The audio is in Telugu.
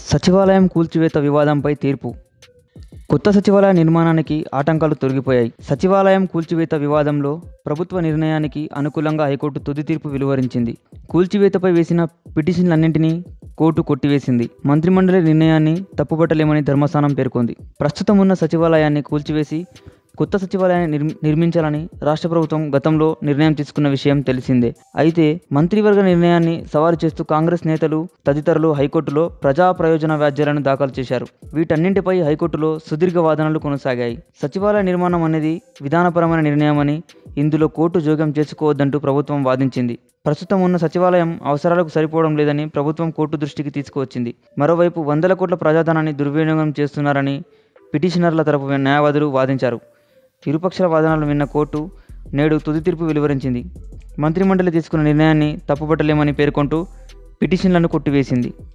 సచివాలయం కూల్చివేత వివాదంపై తీర్పు కొత్త సచివాలయ నిర్మాణానికి ఆటంకాలు తొలగిపోయాయి సచివాలయం కూల్చివేత వివాదంలో ప్రభుత్వ నిర్ణయానికి అనుకూలంగా హైకోర్టు తుది తీర్పు వెలువరించింది కూల్చివేతపై వేసిన పిటిషన్లన్నింటినీ కోర్టు కొట్టివేసింది మంత్రిమండలి నిర్ణయాన్ని తప్పుపట్టలేమని ధర్మస్థానం పేర్కొంది ప్రస్తుతం ఉన్న సచివాలయాన్ని కూల్చివేసి కొత్త సచివాలయాన్ని నిర్మి నిర్మించాలని రాష్ట్ర ప్రభుత్వం గతంలో నిర్ణయం తీసుకున్న విషయం తెలిసిందే అయితే మంత్రివర్గ నిర్ణయాన్ని సవాలు చేస్తూ కాంగ్రెస్ నేతలు తదితరులు హైకోర్టులో ప్రజా ప్రయోజన వ్యాజ్యాలను దాఖలు చేశారు వీటన్నింటిపై హైకోర్టులో సుదీర్ఘ వాదనలు కొనసాగాయి సచివాలయ నిర్మాణం అనేది విధానపరమైన నిర్ణయమని ఇందులో కోర్టు జోక్యం చేసుకోవద్దంటూ ప్రభుత్వం వాదించింది ప్రస్తుతం ఉన్న సచివాలయం అవసరాలకు సరిపోవడం లేదని ప్రభుత్వం కోర్టు దృష్టికి తీసుకువచ్చింది మరోవైపు వందల కోట్ల ప్రజాధనాన్ని దుర్వినియోగం చేస్తున్నారని పిటిషనర్ల తరపు న్యాయవాదులు వాదించారు ఇరుపక్షాల వాదనలు విన్న కోర్టు నేడు తుది తీర్పు వెలువరించింది మంత్రిమండలి తీసుకున్న నిర్ణయాన్ని తప్పుపట్టలేమని పేర్కొంటూ పిటిషన్లను కొట్టివేసింది